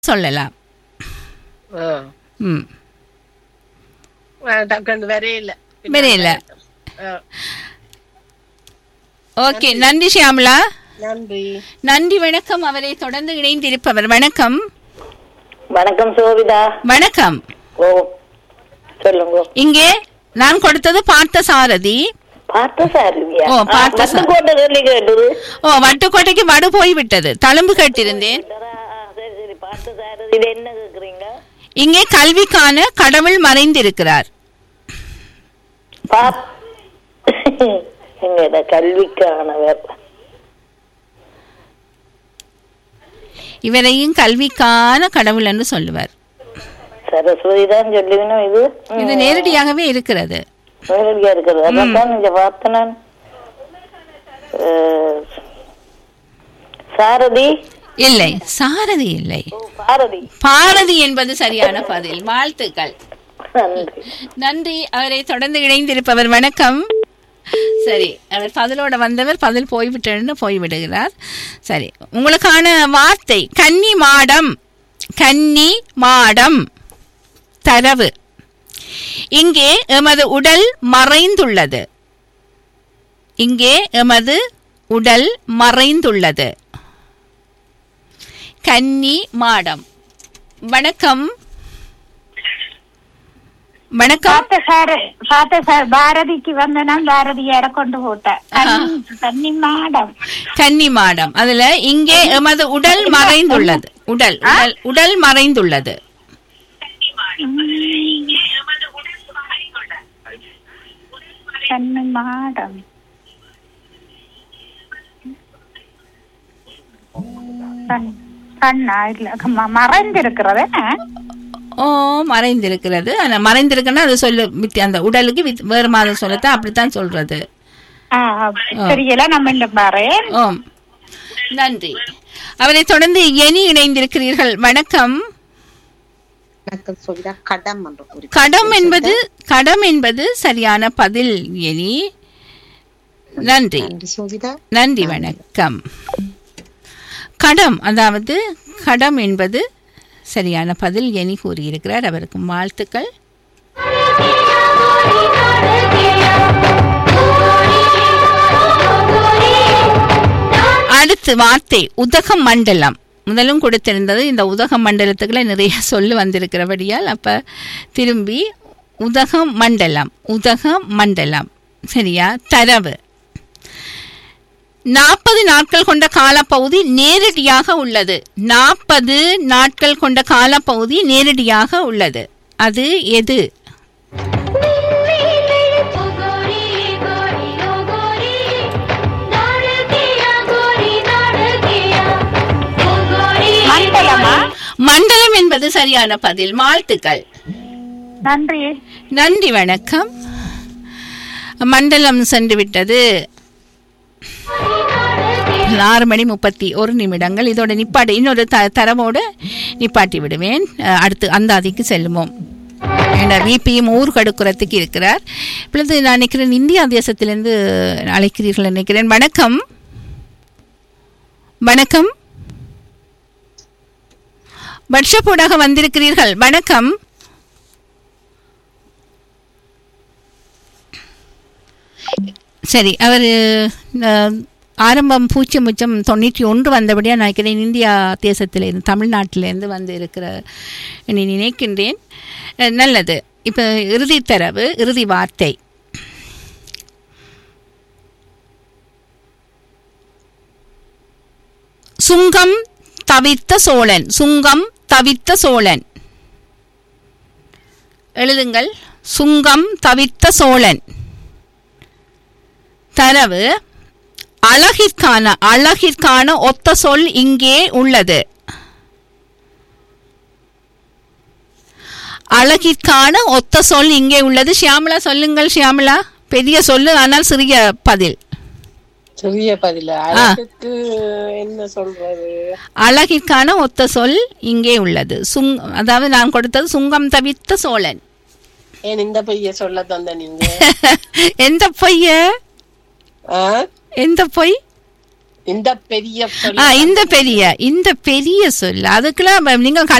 சொல்லலாம் ஆ. ம் ஆ, டக்குன்னு வரையில வரையில. ஆ, ஓகே நன்றி ஷியாமலா நன்றி நன்றி வணக்கம் அவரை தொடர்ந்து இணைந்திருப்பவர் வணக்கம் வணக்கம் சோபிதா வணக்கம் ஓ சொல்லுங்க இங்கே நான் கொடுத்தது பார்த்த சாரதி பார்த்த சாரதியா ஓ, பார்த்த சாரதி. கோட்டை சொல்லி கேட்டது ஓ வட்டுக்கோட்டைக்கு வடு போய்விட்டது தழும்பு கேட்டிருந்தேன் ஆ, சரி சரி பார்த்த சாரதி இது என்ன கேக்குறீங்க இங்கே கல்விக்கான கடவுள் மறைந்திருக்கிறார் பாப் எங்க கல்விக்கானவர் இவரையும் கல்விக்கான கடவுள் என்று சொல்லுவார் சரஸ்வதி தான் சொல்லுவீனும் இது இது நேரடியாகவே இருக்கிறது நேரடியா இருக்கிறது அதான் நீங்க பார்த்த நான் அஹ், சாரதி இல்லை சாரதி இல்லை ஓ, பாரதி பாரதி என்பது சரியான பதில் வாழ்த்துக்கள் நன்றி நன்றி அவரை தொடர்ந்து இணைந்திருப்பவர் வணக்கம் சரி அவர் பதிலோட வந்தவர் பதில் போய்விட்டேன்னு போய்விடுகிறார் சரி உங்களுக்கான வார்த்தை கன்னி மாடம் கன்னி மாடம் தரவு இங்கே எமது உடல் மறைந்துள்ளது இங்கே எமது உடல் மறைந்துள்ளது கன்னி மாடம் வணக்கம் வணக்கம் பார்த்த சார் பார்த்த சார் பாரதிக்கு வந்தனா பாரதியார கொண்டு போட்டேன் கன்னி- கன்னி மாடம் கன்னி மாடம் அதுல இங்கே எமது உடல் மறைந்துள்ளது உடல் உடல் உடல் மறைந்துள்ளது கன்னி மாடம் கண்- கண்ணா இல்ல ம- மறைந்திருக்கிறது என்ன? ஓ மறைந்திருக்கிறது ஆனா மறைந்திருக்குன்னா அது சொல்லு வித்தி- அந்த உடலுக்கு வித்- வேறு மாதம் சொல்லத்தான் அப்படித்தான் சொல்றது ஆ, தெரியல நம்ம இந்த பாறேன் ஓம் நன்றி அவரை தொடர்ந்து எனி இணைந்திருக்கிறீர்கள் வணக்கம் வணக்கம் சோபிதா கடம் என்று கூறி கடம் என்பது கடம் என்பது சரியான பதில் எனி நன்றி நன்றி சோபிதா நன்றி வணக்கம் கடம் அதாவது கடம் என்பது சரியான பதில் எனி கூறியிருக்கிறார் அவருக்கு வாழ்த்துக்கள் அடுத்து வார்த்தை உதக மண்டலம் முதலும் கொடுத்திருந்தது இந்த உதக மண்டலத்துக்குள்ள நிறைய சொல்லு வந்திருக்கிறபடியால் அப்ப திரும்பி உதக மண்டலம் உதக மண்டலம் சரியா தரவு நாற்பது நாட்கள் கொண்ட காலப்பகுதி நேரடியாக உள்ளது நாற்பது நாட்கள் கொண்ட காலப்பகுதி நேரடியாக உள்ளது அது எது மண்டலமா மண்டலம் என்பது சரியான பதில் வாழ்த்துக்கள் நன்றி நன்றி வணக்கம் மண்டலம் சென்று விட்டது ஆறு மணி முப்பத்தி ஒரு நிமிடங்கள் இதோட நிப்பாட்டு இன்னொரு த தரவோடு நிப்பாட்டி விடுவேன் அஹ், அடுத்து அந்தாதிக்கு செல்லுவோம் ஏன்னா விபியும் ஊர் கடுக்குறத்துக்கு இருக்கிறார் இப்பொழுது நான் நினைக்கிறேன் இந்தியா தேசத்திலிருந்து அழைக்கிறீர்கள் நினைக்கிறேன் வணக்கம் வணக்கம் வாட்ஸ்அப்போடாக வந்திருக்கிறீர்கள் வணக்கம் சரி அவர் ஆரம்பம் பூஜ்ஜியம் உச்சம் தொண்ணூற்றி ஒன்று வந்தபடியாக நான் நினைக்கிறேன் இந்தியா தேசத்திலிருந்து தமிழ்நாட்டிலேருந்து வந்து இருக்கிற நீ நினைக்கின்றேன் அஹ், நல்லது இப்போ இறுதி தரவு இறுதி வார்த்தை சுங்கம் தவிர்த்த சோழன் சுங்கம் தவிர்த்த சோழன் எழுதுங்கள் சுங்கம் தவிர்த்த சோழன் தரவு அழகிற்கான அழகிற்கான ஒத்த சொல் இங்கே உள்ளது அழகிற்கான ஒத்த சொல் இங்கே உள்ளது ஷியாமலா சொல்லுங்கள் ஷியாமலா பெரிய சொல்லு ஆனால் சிறிய பதில் சிறிய பதில அழகுக்கு என்ன சொல்றது அழகிற்கான ஒத்த சொல் இங்கே உள்ளது சுங் அதாவது நான் கொடுத்தது சுங்கம் தவிர்த்த சோழன் ஏன் இந்த பைய சொல்ல தந்த நீங்க எந்த பொய்ய ஆ? எந்த பொய் இந்த பெரிய ஆ இந்த பெரிய இந்த பெரிய சொல் அதுக்கெல்லாம் நீங்க